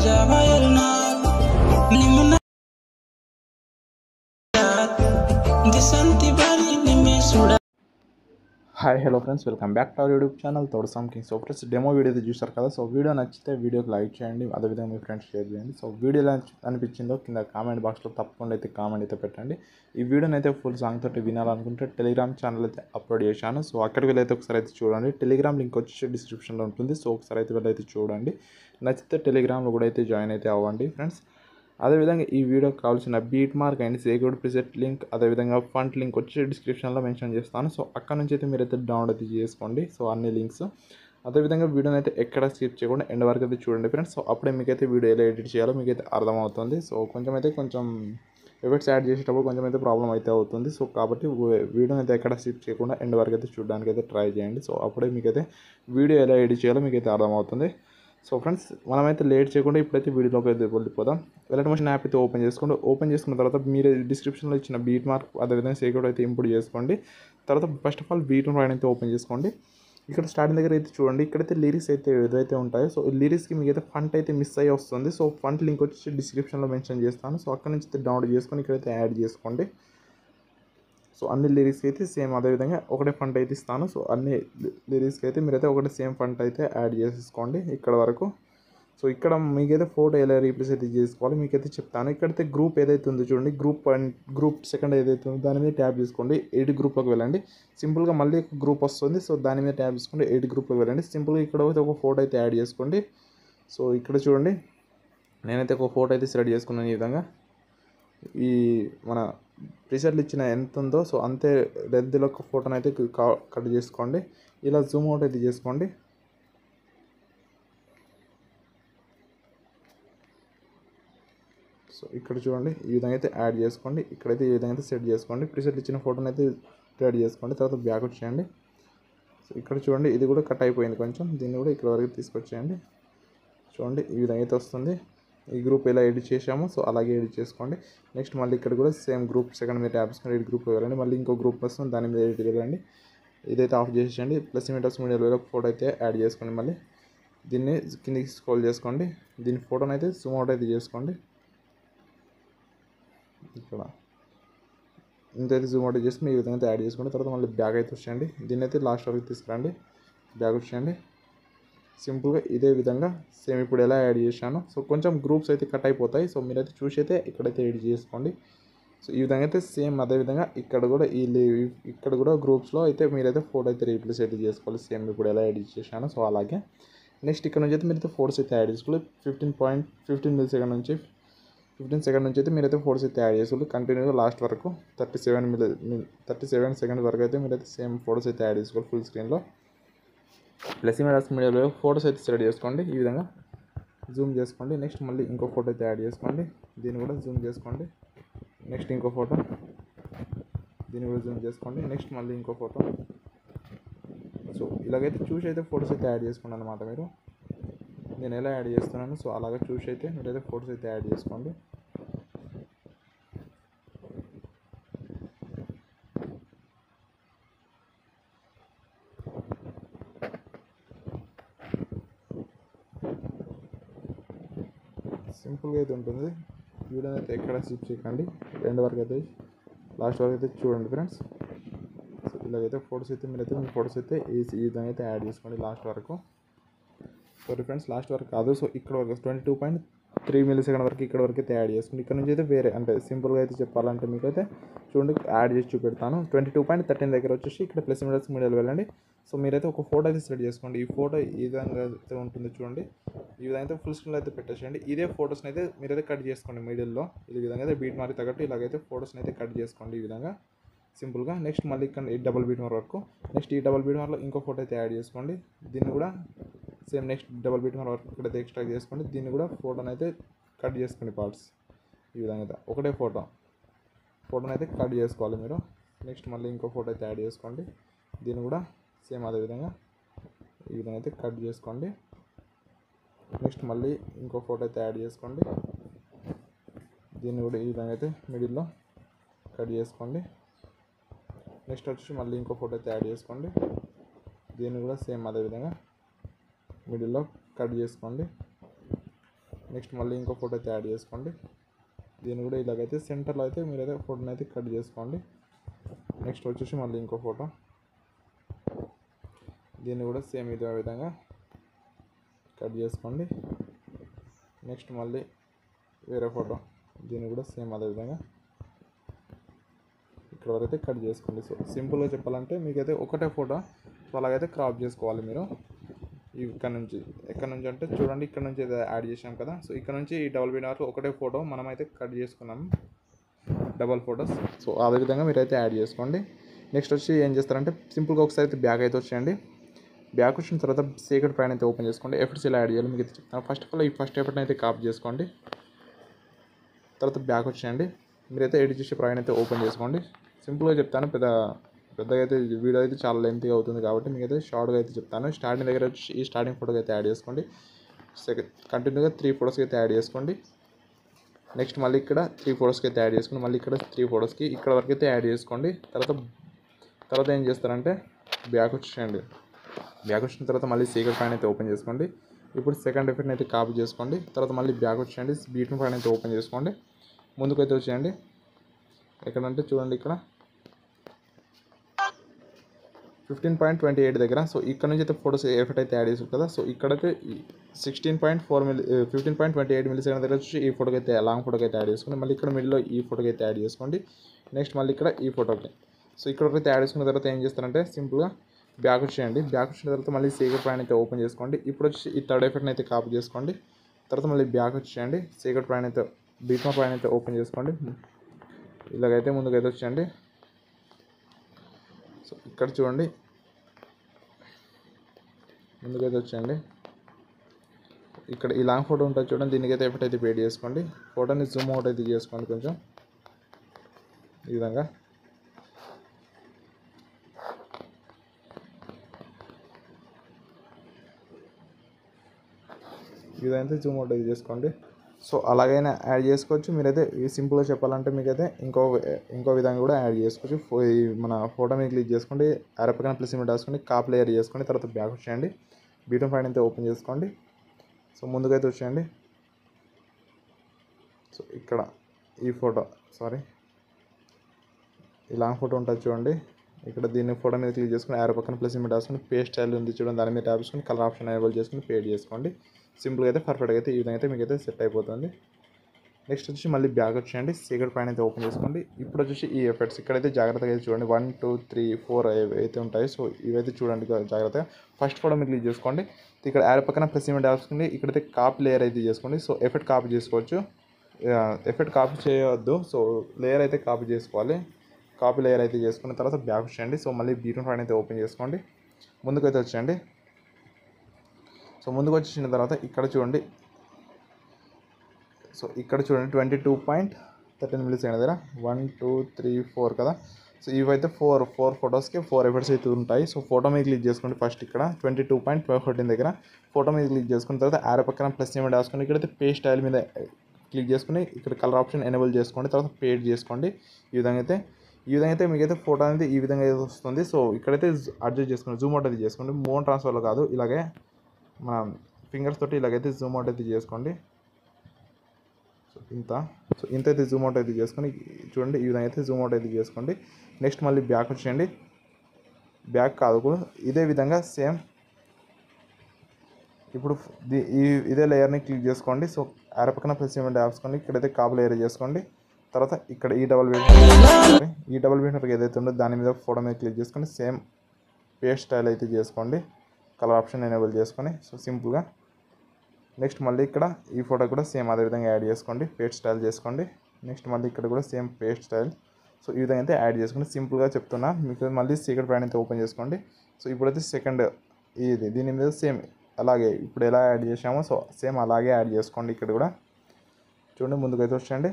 जावायर नाल निमना दिसंती बारी निमे सुड़ा hi hello friends welcome back to our YouTube channel తోడు సంకింగ్ సో ఫ్రెండ్స్ డెమో వీడియో అయితే చూసారు కదా సో వీడియో నచ్చితే వీడియోకి లైక్ చేయండి అదేవిధంగా మీ ఫ్రెండ్స్ షేర్ చేయండి సో వీడియో ఎలా అనిపించిందో కింద కామెంట్ బాక్స్లో తప్పకుండా అయితే కామెంట్ అయితే పెట్టండి ఈ వీడియోని అయితే ఫుల్ సాంగ్ తోటి వినాలనుకుంటే టెలిగ్రామ్ ఛానల్ అయితే అప్లోడ్ చేశాను సో అక్కడికి వెళ్ళి అయితే ఒకసారి అయితే చూడండి టెలిగ్రామ్ లింక్ వచ్చి డిస్క్రిప్షన్లో ఉంటుంది సో ఒకసారి అయితే వెళ్ళి అయితే చూడండి నచ్చితే టెలిగ్రామ్లో కూడా అయితే జాయిన్ అయితే అవ్వండి ఫ్రెండ్స్ అదేవిధంగా ఈ వీడియోకి కావాల్సిన beat mark and secured preset link అదేవిధంగా ఫండ్ లింక్ వచ్చి డిస్క్రిప్షన్లో మెన్షన్ చేస్తాను సో అక్కడ నుంచి అయితే మీరైతే డౌన్లోడ్ అయితే చేసుకోండి సో అన్ని లింక్స్ అదేవిధంగా వీడియోని అయితే ఎక్కడ స్కిప్ చేయకుండా ఎండ్ వరకు అయితే చూడండి ఫ్రెండ్స్ సో అప్పుడే మీకైతే వీడియో ఎలా ఎడిట్ చేయాలో మీకైతే అర్థమవుతుంది సో కొంచెం అయితే కొంచెం ఎఫెక్ట్స్ యాడ్ చేసేటప్పుడు కొంచెం అయితే ప్రాబ్లం అయితే అవుతుంది సో కాబట్టి వీడియోని అయితే ఎక్కడ స్కిప్ చేయకుండా ఎండ్ వరకు అయితే చూడడానికి అయితే ట్రై చేయండి సో అప్పుడే మీకైతే వీడియో ఎలా ఎడిట్ చేయాలో మీకైతే అర్థమవుతుంది సో ఫ్రెండ్స్ మనమైతే లేట్ చేయకుండా ఇప్పుడైతే వీడియోలోకి అయితే వెళ్ళిపోదాం వెలట్ మోషన్ యాప్ అయితే ఓపెన్ చేసుకోండి ఓపెన్ చేసుకున్న తర్వాత మీరు డిస్క్రిప్షన్లో ఇచ్చిన బీట్ మార్క్ అదేవిధంగా సేక్యూర్ అయితే ఇంపోర్ట్ చేసుకోండి తర్వాత ఫస్ట్ ఆఫ్ ఆల్ బీట్ రాయన్ అయితే ఓపెన్ చేసుకోండి ఇక్కడ స్టార్టింగ్ దగ్గర అయితే చూడండి ఇక్కడైతే లిరిక్స్ అయితే ఏదైతే ఉంటాయో సో లిరిక్స్కి మీకు అయితే ఫంట్ అయితే మిస్ అయ్యి వస్తుంది సో ఫంట్ లింక్ వచ్చి డిస్క్రిప్షన్లో మెన్షన్ చేస్తాను సో అక్కడ నుంచి అయితే డౌన్లోడ్ చేసుకొని ఇక్కడైతే యాడ్ చేసుకోండి సో అన్ని లిరిక్స్కి అయితే సేమ్ అదేవిధంగా ఒకటే ఫంట్ అయితే ఇస్తాను సో అన్ని లిరిక్స్కి అయితే మీరైతే ఒకటే సేమ్ ఫంట్ అయితే యాడ్ చేసేసుకోండి ఇక్కడ వరకు సో ఇక్కడ మీకైతే ఫోటో ఎలా రీప్లేస్ అయితే చేసుకోవాలి మీకైతే చెప్తాను ఇక్కడైతే గ్రూప్ ఏదైతే ఉందో చూడండి గ్రూప్ అండ్ గ్రూప్ సెకండ్ ఏదైతే ఉందో దాని మీద ట్యాప్ చేసుకోండి ఎయిట్ గ్రూప్లోకి వెళ్ళండి సింపుల్గా మళ్ళీ ఒక గ్రూప్ వస్తుంది సో దాని మీద ట్యాప్ చేసుకోండి ఎయిట్ గ్రూప్లోకి వెళ్ళండి సింపుల్గా ఇక్కడ అయితే ఒక ఫోటో అయితే యాడ్ చేసుకోండి సో ఇక్కడ చూడండి నేనైతే ఒక ఫోటో అయితే సెలెక్ట్ చేసుకున్నాను ఈ విధంగా ఈ మన ప్రీసెట్లు ఇచ్చిన ఎంత ఉందో సో అంతే లెంత్లో ఒక ఫోటోని అయితే కా- కట్ చేసుకోండి ఇలా జూమ్ అవుట్ అయితే చేసుకోండి సో ఇక్కడ చూడండి ఈ విధంగా అయితే యాడ్ చేసుకోండి ఇక్కడైతే ఈ విధంగా అయితే సెట్ చేసుకోండి ప్రీసెట్ ఇచ్చిన ఫోటోని అయితే యాడ్ చేసుకోండి తర్వాత బ్యాక్ వచ్చేయండి సో ఇక్కడ చూడండి ఇది కూడా కట్ అయిపోయింది కొంచెం దీన్ని కూడా ఇక్కడ వరకు తీసుకొచ్చేయండి చూడండి ఈ విధంగా అయితే వస్తుంది ఈ గ్రూప్ ఎలా ఎడిట్ చేసామో సో అలాగే ఎడిట్ చేసుకోండి నెక్స్ట్ మళ్ళీ ఇక్కడ కూడా సేమ్ గ్రూప్ సెకండ్ మీద ట్యాప్ చేసుకొని ఎడిట్ గ్రూప్ వెళ్ళండి మళ్ళీ ఇంకో గ్రూప్ వస్తుంది దాని మీద ఎడిట్ వెళ్ళండి ఇదైతే ఆఫ్ చేసేయండి ప్లస్ మీటర్స్ మీడియాలో ఫోటో అయితే యాడ్ చేసుకోండి మళ్ళీ దీన్ని కిందికి స్క్రోల్ చేసుకోండి దీని ఫోటోని అయితే జూమ్ అవుట్ అయితే చేసుకోండి ఇక్కడ ఇంతైతే జూమ్ అవుట్ చేసుకుని ఈ విధంగా అయితే యాడ్ చేసుకోండి తర్వాత మళ్ళీ బ్యాగ్ అయితే వచ్చేయండి దీన్ని అయితే లాస్ట్ వరకు తీసుకురండి బ్యాగ్ వచ్చేయండి సింపుల్గా ఇదే విధంగా సేమ్ ఇప్పుడు ఎలా యాడ్ చేశాను సో కొంచెం గ్రూప్స్ అయితే కట్ అయిపోతాయి సో మీరైతే చూసి అయితే ఇక్కడైతే ఎడిట్ చేసుకోండి సో ఈ విధంగా అయితే సేమ్ అదే విధంగా ఇక్కడ కూడా ఈ లే- ఇక్కడ కూడా గ్రూప్స్లో అయితే మీరైతే ఫోటో అయితే రీప్లేస్ అయితే చేసుకోవాలి సేమ్ ఇప్పుడు ఎలా ఎడిట్ చేశాను సో అలాగే నెక్స్ట్ ఇక్కడ నుంచి అయితే మీరైతే ఫోటోస్ అయితే యాడ్ చేసుకోవాలి fifteen point fifteen mil second నుంచి ఫిఫ్టీన్ సెకండ్ నుంచి అయితే మీరైతే ఫోటోస్ అయితే యాడ్ చేసుకోవాలి కంటిన్యూగా లాస్ట్ వరకు thirty seven mil thirty seven second వరకు అయితే మీరైతే సేమ్ ఫోటోస్ అయితే యాడ్ చేసుకోవాలి ఫుల్ స్క్రీన్లో ప్లస్ ఇమేజెస్ మీడియాలో ఫోటోస్ అయితే సెలెక్ట్ చేసుకోండి ఈ విధంగా జూమ్ చేసుకోండి నెక్స్ట్ మళ్ళీ ఇంకో ఫోటో అయితే యాడ్ చేసుకోండి దీన్ని కూడా జూమ్ చేసుకోండి నెక్స్ట్ ఇంకో ఫోటో దీన్ని కూడా జూమ్ చేసుకోండి నెక్స్ట్ మళ్ళీ ఇంకో ఫోటో సో ఇలాగైతే చూసి అయితే ఫోటోస్ అయితే యాడ్ చేసుకోండి అనమాట మీరు నేను ఎలా యాడ్ చేస్తున్నాను సో అలాగే చూసి అయితే మీరైతే ఫోటోస్ అయితే యాడ్ చేసుకోండి సింపుల్గా అయితే ఉంటుంది వీడియో అయితే ఎక్కడ స్కిప్ చేయకండి రెండు వరకు అయితే లాస్ట్ వరకు అయితే చూడండి ఫ్రెండ్స్ సో ఇలాగైతే ఫోటోస్ అయితే మీరైతే మీ ఫోటోస్ అయితే ఈ ఈ విధంగా అయితే యాడ్ చేసుకోండి లాస్ట్ వరకు సారీ ఫ్రెండ్స్ లాస్ట్ వరకు కాదు సో ఇక్కడ వరకు twenty two point three milli second వరకు ఇక్కడ వరకు అయితే యాడ్ చేసుకోండి ఇక్కడ నుంచి అయితే వేరే అంటే సింపుల్గా అయితే చెప్పాలంటే మీకు అయితే చూడండి యాడ్ చేసి చూపెడతాను ట్వంటీ టూ పాయింట్ థర్టీన్ దగ్గర వచ్చేసి ఇక్కడ ప్లస్ మీడియాస్ మీడియాలో వెళ్ళండి సో మీరైతే ఒక ఫోటో అయితే సెలెక్ట్ చేసుకోండి ఈ ఫోటో ఈ విధంగా అయితే ఉంటుంది చూడండి ఈ విధంగా అయితే ఫుల్ స్క్రీన్లో అయితే పెట్టేసేయండి ఇదే ఫోటోస్ని అయితే మీరైతే కట్ చేసుకోండి మిడిల్లో ఈ విధంగా అయితే బీట్ మారి తగ్గట్టు ఇలాగైతే ఫోటోస్ని అయితే కట్ చేసుకోండి ఈ విధంగా సింపుల్గా నెక్స్ట్ మళ్ళీ ఇక్కడ ఈ డబల్ బీట్ మార్ వరకు నెక్స్ట్ ఈ డబల్ బీట్ మార్లో ఇంకో ఫోటో అయితే యాడ్ చేసుకోండి దీన్ని కూడా సేమ్ నెక్స్ట్ డబల్ బీట్ మార్ వరకు ఇక్కడైతే ఎక్స్ట్రా చేసుకోండి దీన్ని కూడా ఫోటోని అయితే కట్ చేసుకోండి పార్ట్స్ ఈ విధంగా అయితే ఒకటే ఫోటో ఫోటోని అయితే కట్ చేసుకోవాలి మీరు నెక్స్ట్ మళ్ళీ ఇంకో ఫోటో అయితే యాడ్ చేసుకోండి దీన్ని కూడా సేమ్ అదే విధంగా ఈ విధంగా అయితే కట్ చేసుకోండి నెక్స్ట్ మళ్ళీ ఇంకో ఫోటో అయితే యాడ్ చేసుకోండి దీన్ని కూడా ఈ విధంగా అయితే మిడిల్లో కట్ చేసుకోండి నెక్స్ట్ వచ్చి మళ్ళీ ఇంకో ఫోటో అయితే యాడ్ చేసుకోండి దీన్ని కూడా సేమ్ అదే విధంగా మిడిల్లో కట్ చేసుకోండి నెక్స్ట్ మళ్ళీ ఇంకో ఫోటో అయితే యాడ్ చేసుకోండి దీన్ని కూడా ఇలాగైతే సెంటర్లో అయితే మీరైతే ఫోటోని అయితే కట్ చేసుకోండి నెక్స్ట్ వచ్చేసి మళ్ళీ ఇంకో ఫోటో దీన్ని కూడా సేమ్ ఇదే విధంగా కట్ చేసుకోండి నెక్స్ట్ మళ్ళీ వేరే ఫోటో దీన్ని కూడా సేమ్ అదే విధంగా ఇక్కడ వరకు అయితే కట్ చేసుకోండి సో సింపుల్గా చెప్పాలంటే మీకైతే ఒకటే ఫోటో సో అలాగైతే క్రాప్ చేసుకోవాలి మీరు ఇక్కడ నుంచి ఎక్కడ నుంచి అంటే చూడండి ఇక్కడ నుంచి అయితే యాడ్ చేసాం కదా సో ఇక్కడ నుంచి ఈ డబల్ బీన్ ఒకటే ఫోటో మనం అయితే కట్ చేసుకున్నాం డబల్ ఫోటోస్ సో అదే విధంగా మీరైతే యాడ్ చేసుకోండి నెక్స్ట్ వచ్చి ఏం చేస్తారంటే సింపుల్గా ఒకసారి అయితే బ్యాక్ అయితే వచ్చేయండి బ్యాక్ వచ్చిన తర్వాత సీక్రెట్ పైన అయితే ఓపెన్ చేసుకోండి ఎఫర్ట్స్ ఇలా యాడ్ చేయాలి మీకు అయితే చెప్తాను ఫస్ట్ ఆఫ్ ఆల్ ఈ ఫస్ట్ ఎఫర్ట్ని అయితే కాపీ చేసుకోండి తర్వాత బ్యాక్ వచ్చేయండి మీరైతే ఎడిట్ చేసే ప్రయాణం అయితే ఓపెన్ చేసుకోండి సింపుల్గా చెప్తాను పెద్ద పెద్దగా అయితే వీడియో అయితే చాలా లెంతీగా అవుతుంది కాబట్టి మీకు అయితే షార్ట్గా అయితే చెప్తాను స్టార్టింగ్ దగ్గర వచ్చి ఈ స్టార్టింగ్ ఫోటోకి అయితే యాడ్ చేసుకోండి సెకండ్ కంటిన్యూగా త్రీ ఫోటోస్కి అయితే యాడ్ చేసుకోండి నెక్స్ట్ మళ్ళీ ఇక్కడ త్రీ ఫోటోస్కి అయితే యాడ్ చేసుకోండి మళ్ళీ ఇక్కడ త్రీ ఫోటోస్కి ఇక్కడ వరకు అయితే యాడ్ చేసుకోండి తర్వాత తర్వాత ఏం చేస్తారంటే బ్యాక్ వచ్చేయండి బ్యాక్ వచ్చిన తర్వాత మళ్ళీ సీక్రెట్ పైన అయితే ఓపెన్ చేసుకోండి ఇప్పుడు సెకండ్ ఎఫెక్ట్ని అయితే కాపీ చేసుకోండి తర్వాత మళ్ళీ బ్యాక్ వచ్చేయండి బీట్ని పైన అయితే ఓపెన్ చేసుకోండి ముందుకైతే వచ్చేయండి ఎక్కడంటే చూడండి ఇక్కడ ఫిఫ్టీన్ పాయింట్ ట్వంటీ ఎయిట్ దగ్గర సో ఇక్కడ నుంచి అయితే ఫోటోస్ ఎఫెక్ట్ అయితే యాడ్ చేసారు కదా సో ఇక్కడైతే sixteen point four milli fifteen point twenty eight milli second దగ్గర వచ్చి ఈ ఫోటోకి అయితే లాంగ్ ఫోటోకి అయితే యాడ్ చేసుకోండి మళ్ళీ ఇక్కడ మిడిల్లో ఈ ఫోటోకి అయితే యాడ్ చేసుకోండి నెక్స్ట్ మళ్ళీ ఇక్కడ ఈ ఫోటోకి సో ఇక్కడ అయితే యాడ్ చేసుకున్న తర్వాత ఏం చేస్తారంటే సింపుల్గా బ్యాక్ వచ్చేయండి బ్యాక్ వచ్చిన తర్వాత మళ్ళీ సీక్రెట్ పైన అయితే ఓపెన్ చేసుకోండి ఇప్పుడు వచ్చి ఈ థర్డ్ ఎఫెక్ట్ని అయితే కాపీ చేసుకోండి తర్వాత మళ్ళీ బ్యాక్ వచ్చేయండి సీక్రెట్ పైన అయితే బీట్మా పైన అయితే ఓపెన్ చేసుకోండి ఇలాగైతే ముందుకైతే వచ్చేయండి సో ఇక్కడ చూడండి ముందుకైతే వచ్చేయండి ఇక్కడ ఈ లాంగ్ ఫోటో ఉంటుంది చూడండి దీనికైతే ఎఫెక్ట్ అయితే పేడ్ చేసుకోండి ఫోటోని జూమ్ అవుట్ అయితే చేసుకోండి కొంచెం ఈ విధంగా ఇదైతే జూమ్ అవుట్ అయితే చేసుకోండి సో అలాగైనా యాడ్ చేసుకోవచ్చు మీరైతే ఈ సింపుల్గా చెప్పాలంటే మీకైతే ఇంకో ఇంకో విధంగా కూడా యాడ్ చేసుకోవచ్చు ఫో- ఈ మన ఫోటో మీద క్లిక్ చేసుకోండి అరపక్కన ప్లస్ ఇమేట్ రాసుకోండి కాప్ లేయర్ చేసుకోండి తర్వాత బ్యాక్ వచ్చేయండి బీటమ్ ఫైన్ అయితే ఓపెన్ చేసుకోండి సో ముందుకైతే వచ్చేయండి సో ఇక్కడ ఈ ఫోటో సారీ ఈ లాంగ్ ఫోటో ఉంటుంది చూడండి ఇక్కడ దీన్ని ఫోటో మీద క్లిక్ చేసుకుని ఆరో పక్కన ప్లస్ ఇమేట్ రాసుకుని పేస్ట్ స్టైల్ ఉంది చూడండి దాని మీద ట్యాప్ చేసుకుని కలర్ ఆప్షన్ ఎనేబుల్ చేసుకుని పేడ్ చేసుకోండి సింపుల్గా అయితే పర్ఫెక్ట్గా అయితే ఈ విధంగా అయితే మీకు అయితే సెట్ అయిపోతుంది నెక్స్ట్ వచ్చి మళ్ళీ బ్యాగ్ వచ్చేయండి సీక్రెట్ పైన అయితే ఓపెన్ చేసుకోండి ఇప్పుడు వచ్చేసి ఈ ఎఫెక్ట్స్ ఇక్కడైతే జాగ్రత్తగా అయితే చూడండి వన్ టూ త్రీ ఫోర్ అయితే ఉంటాయి సో ఇవైతే చూడండి జాగ్రత్తగా ఫస్ట్ ఫోటో మీరు క్లిక్ చేసుకోండి ఇక్కడ యాడ్ పక్కన ప్లస్ ఇమేట్ రాసుకుని ఇక్కడైతే కాపీ లేయర్ అయితే చేసుకోండి సో ఎఫెక్ట్ కాపీ చేసుకోవచ్చు ఎఫెక్ట్ కాపీ చేయవద్దు సో లేయర్ అయితే కాపీ చేసుకోవాలి కాపీ లేయర్ అయితే చేసుకున్న తర్వాత బ్యాక్ వచ్చేయండి సో మళ్ళీ బీటన్ ఫైన్ అయితే ఓపెన్ చేసుకోండి ముందుకైతే వచ్చేయండి సో ముందుకు వచ్చేసిన తర్వాత ఇక్కడ చూడండి సో ఇక్కడ చూడండి twenty two point thirteen minutes అయిన దగ్గర వన్ టూ త్రీ ఫోర్ కదా సో ఇవైతే ఫోర్ ఫోర్ ఫొటోస్కి ఫోర్ ఎఫర్ట్స్ అయితే ఉంటాయి సో ఫోటో మీద క్లిక్ చేసుకోండి ఫస్ట్ ఇక్కడ twenty two point twelve fourteen దగ్గర ఫోటో మీద క్లిక్ చేసుకున్న తర్వాత ఆరో పక్కన ప్లస్ ఏమైనా రాసుకొని ఇక్కడైతే పే స్టైల్ మీద క్లిక్ చేసుకుని ఇక్కడ కలర్ ఆప్షన్ ఎనేబుల్ చేసుకోండి తర్వాత పేడ్ చేసుకోండి ఈ విధంగా అయితే ఈ విధంగా అయితే మీకైతే ఫోటో అనేది ఈ విధంగా అయితే వస్తుంది సో ఇక్కడైతే అడ్జస్ట్ చేసుకోండి జూమ్ అవుట్ అయితే చేసుకోండి మోన్ ట్రాన్స్ఫర్లో కాదు ఇలాగే మన ఫింగర్స్ తోటి ఇలాగైతే జూమ్ అవుట్ అయితే చేసుకోండి సో ఇంత సో ఇంత అయితే జూమ్ అవుట్ అయితే చేసుకొని చూడండి ఈ విధంగా అయితే జూమ్ అవుట్ అయితే చేసుకోండి నెక్స్ట్ మళ్ళీ బ్యాక్ వచ్చేయండి బ్యాక్ కాదు కూడా ఇదే విధంగా సేమ్ ఇప్పుడు ది- ఈ ఇదే లేయర్ని క్లిక్ చేసుకోండి సో ఆర పక్కన ప్రెస్ చేయమంటే ఆపుకోండి ఇక్కడైతే కాపు లేయర్ చేసుకోండి తర్వాత ఇక్కడ ఈ డబల్ బీట్ ఈ డబల్ బీట్ ఏదైతే ఉందో దాని మీద ఫోటో మీద క్లిక్ చేసుకొని సేమ్ పేస్ట్ స్టైల్ అయితే చేసుకోండి కలర్ ఆప్షన్ ఎనేబుల్ చేసుకొని సో సింపుల్గా నెక్స్ట్ మళ్ళీ ఇక్కడ ఈ ఫోటో కూడా సేమ్ అదే విధంగా యాడ్ చేసుకోండి పేస్ట్ స్టైల్ చేసుకోండి నెక్స్ట్ మళ్ళీ ఇక్కడ కూడా సేమ్ పేస్ట్ స్టైల్ సో ఈ విధంగా అయితే యాడ్ చేసుకోండి సింపుల్గా చెప్తున్నా మీకు మళ్ళీ సీక్రెట్ ప్యాన్ అయితే ఓపెన్ చేసుకోండి సో ఇప్పుడైతే సెకండ్ ఇది దీని మీద సేమ్ అలాగే ఇప్పుడు ఎలా యాడ్ చేసామో సో సేమ్ అలాగే యాడ్ చేసుకోండి ఇక్కడ కూడా చూడండి ముందుకైతే వచ్చేయండి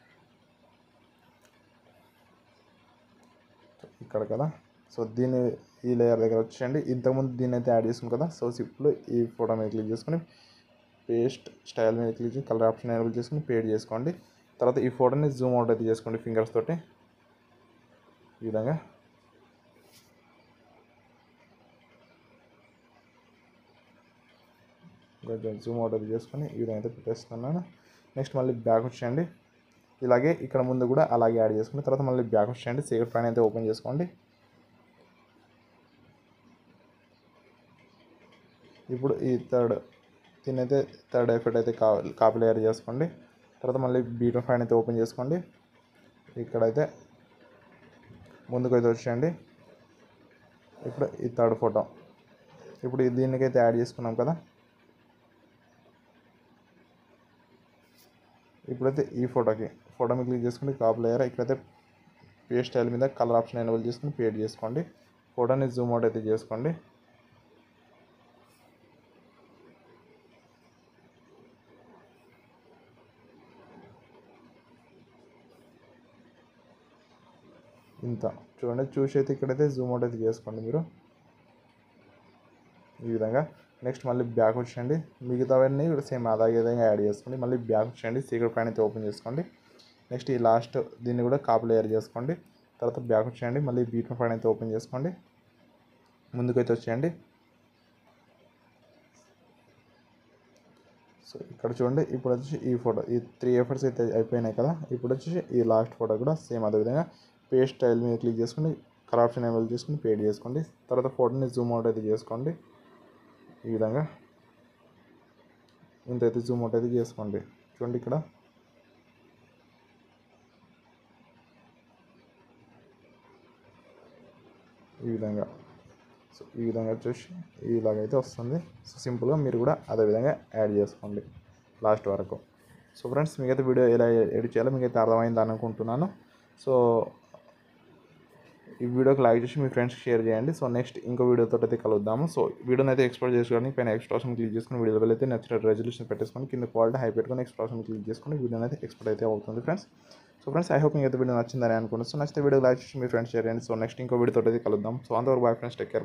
ఇక్కడ కదా సో దీన్ని ఈ లేయర్ దగ్గర వచ్చేయండి ఇంతకుముందు దీన్ని అయితే యాడ్ చేసుకున్నాం కదా సో ఇప్పుడు ఈ ఫోటో మీద క్లిక్ చేసుకొని పేస్ట్ స్టైల్ మీద క్లిక్ చేసి కలర్ ఆప్షన్ ఎనేబుల్ చేసుకొని పేడ్ చేసుకోండి తర్వాత ఈ ఫోటోని జూమ్ అవుట్ అయితే చేసుకోండి ఫింగర్స్ తోటి ఈ విధంగా కొంచెం జూమ్ అవుట్ అది చేసుకొని ఈ విధంగా అయితే పెట్టేస్తున్నాను నెక్స్ట్ మళ్ళీ బ్యాక్ వచ్చేయండి ఇలాగే ఇక్కడ ముందు కూడా అలాగే యాడ్ చేసుకుని తర్వాత మళ్ళీ బ్యాక్ వచ్చేయండి సీక్రెట్ పైన అయితే ఓపెన్ చేసుకోండి ఇప్పుడు ఈ థర్డ్ దీని అయితే థర్డ్ ఎఫెక్ట్ అయితే కా కాపీ లేయర్ చేసుకోండి తర్వాత మళ్ళీ బీటో ఫైన్ అయితే ఓపెన్ చేసుకోండి ఇక్కడైతే ముందుకు అయితే వచ్చేయండి ఇప్పుడు ఈ థర్డ్ ఫోటో ఇప్పుడు ఈ దీనికైతే యాడ్ చేసుకున్నాం కదా ఇప్పుడైతే ఈ ఫోటోకి ఫోటో మీద క్లిక్ చేసుకుని కాపీ లేయర్ ఇక్కడైతే పే స్టైల్ మీద కలర్ ఆప్షన్ ఎనేబుల్ చేసుకుని పేడ్ చేసుకోండి ఫోటోని జూమ్ అవుట్ అయితే చేసుకోండి ఇంత చూడండి చూసి అయితే ఇక్కడైతే జూమ్ అవుట్ అయితే చేసుకోండి మీరు ఈ విధంగా నెక్స్ట్ మళ్ళీ బ్యాక్ వచ్చేయండి మిగతావన్నీ కూడా సేమ్ అలాగే విధంగా యాడ్ చేసుకోండి మళ్ళీ బ్యాక్ వచ్చేయండి సీక్రెట్ పైన అయితే ఓపెన్ చేసుకోండి నెక్స్ట్ ఈ లాస్ట్ దీన్ని కూడా కాపీ లేయర్ చేసుకోండి తర్వాత బ్యాక్ వచ్చేయండి మళ్ళీ బీట్ పైన అయితే ఓపెన్ చేసుకోండి ముందుకైతే వచ్చేయండి సో ఇక్కడ చూడండి ఇప్పుడు వచ్చేసి ఈ ఫోటో ఈ త్రీ ఎఫర్ట్స్ అయితే అయిపోయినాయి కదా ఇప్పుడు వచ్చేసి ఈ లాస్ట్ ఫోటో కూడా సేమ్ అదేవిధంగా పేస్ట్ స్టైల్ మీద క్లిక్ చేసుకుని కలర్ ఆప్షన్ ఎనేబుల్ చేసుకుని పేడ్ చేసుకోండి తర్వాత ఫోటోని జూమ్ అవుట్ అయితే చేసుకోండి ఈ విధంగా ఇంత అయితే జూమ్ అవుట్ అయితే చేసుకోండి చూడండి ఇక్కడ ఈ విధంగా సో ఈ విధంగా చూసి ఇలాగైతే వస్తుంది సో సింపుల్గా మీరు కూడా అదే విధంగా యాడ్ చేసుకోండి లాస్ట్ వరకు సో ఫ్రెండ్స్ మీకైతే వీడియో ఎలా ఎడిట్ చేయాలో మీకైతే అర్థమైంది అనుకుంటున్నాను సో ఈ వీడియోకి లైక్ చేసి మీ ఫ్రెండ్స్కి షేర్ చేయండి సో నెక్స్ట్ ఇంకో వీడియోతో అయితే కలుద్దాము సో వీడియోని అయితే ఎక్స్పోర్ట్ చేసుకోవడానికి పైన ఎక్స్ట్రాషన్ క్లిక్ చేసుకుని వీడియోలో అయితే నచ్చిన రెజల్యూషన్ పెట్టేసుకొని కింద క్వాలిటీ హై పెట్టుకొని ఎక్స్ట్రాషన్ క్లిక్ చేసుకొని వీడియోని అయితే ఎక్స్పోర్ట్ అయితే అవుతుంది friends so friends I hope మీకు అయితే వీడియో నచ్చిందని అనుకుంటున్నాను సో నచ్చితే వీడియో లైక్ చేసి మీ ఫ్రెండ్స్ షేర్ చేయండి సో నెక్స్ట్ ఇంకో వీడియోతో అయితే కలుద్దాం సో అంతవరకు బాయ్ ఫ్రెండ్స్ టేక్ కేర్